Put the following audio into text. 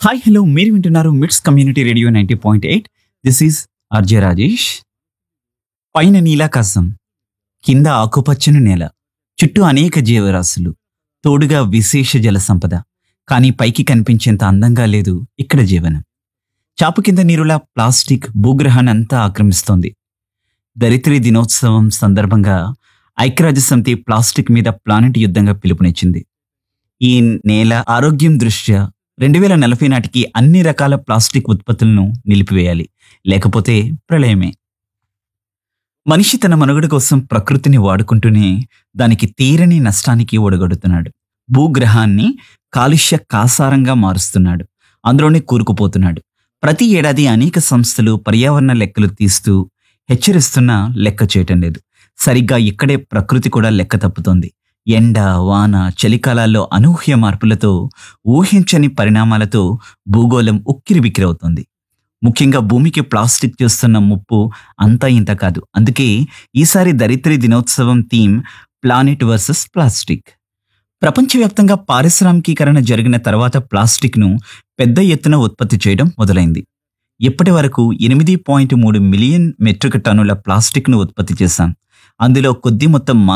hi hello మీరు వింటున్నారు MITS community radio ninety point eight this is RJ Rajesh పైన నీలాకాశం కింద ఆకుపచ్చని నేల చుట్టూ అనేక జీవరాశులు తోడుగా విశేష జల సంపద కానీ పైకి కనిపించేంత అందంగా లేదు ఇక్కడ జీవనం చాపు కింద నీరులా ప్లాస్టిక్ భూగ్రహాన్ని అంతా ఆక్రమిస్తోంది దరిద్రి దినోత్సవం సందర్భంగా ఐక్యరాజ్య సమితి ప్లాస్టిక్ మీద ప్లానెట్ యుద్ధంగా పిలుపునిచ్చింది ఈ నేల ఆరోగ్యం దృష్ట్యా రెండు వేల నలభై నాటికి అన్ని రకాల ప్లాస్టిక్ ఉత్పత్తులను నిలిపివేయాలి లేకపోతే ప్రళయమే మనిషి తన మనుగడ కోసం ప్రకృతిని వాడుకుంటూనే దానికి తీరని నష్టానికి ఒడగొడుతున్నాడు భూగ్రహాన్ని కాలుష్య కాసారంగా మారుస్తున్నాడు అందులోనే కూరుకుపోతున్నాడు ప్రతి ఏడాది అనేక సంస్థలు పర్యావరణ లెక్కలు తీస్తూ హెచ్చరిస్తున్నా లెక్క చేయటం లేదు సరిగ్గా ఇక్కడే ప్రకృతి కూడా లెక్క తప్పుతోంది ఎండ వాన చలికాలాల్లో అనూహ్య మార్పులతో ఊహించని పరిణామాలతో భూగోళం ఉక్కిరి బిక్కిరవుతుంది ముఖ్యంగా భూమికి ప్లాస్టిక్ చేస్తున్న ముప్పు అంతా ఇంత కాదు అందుకే ఈసారి దరిద్రి దినోత్సవం థీమ్ ప్లానెట్ వర్సెస్ ప్లాస్టిక్ ప్రపంచవ్యాప్తంగా పారిశ్రామికీకరణ జరిగిన తర్వాత ప్లాస్టిక్ను పెద్ద ఎత్తున ఉత్పత్తి చేయడం మొదలైంది ఇప్పటి వరకు ఎనిమిది పాయింట్ మూడు మిలియన్ మెట్రిక్ టన్నుల ప్లాస్టిక్ను ఉత్పత్తి చేశాం అందులో కొద్ది మొత్తం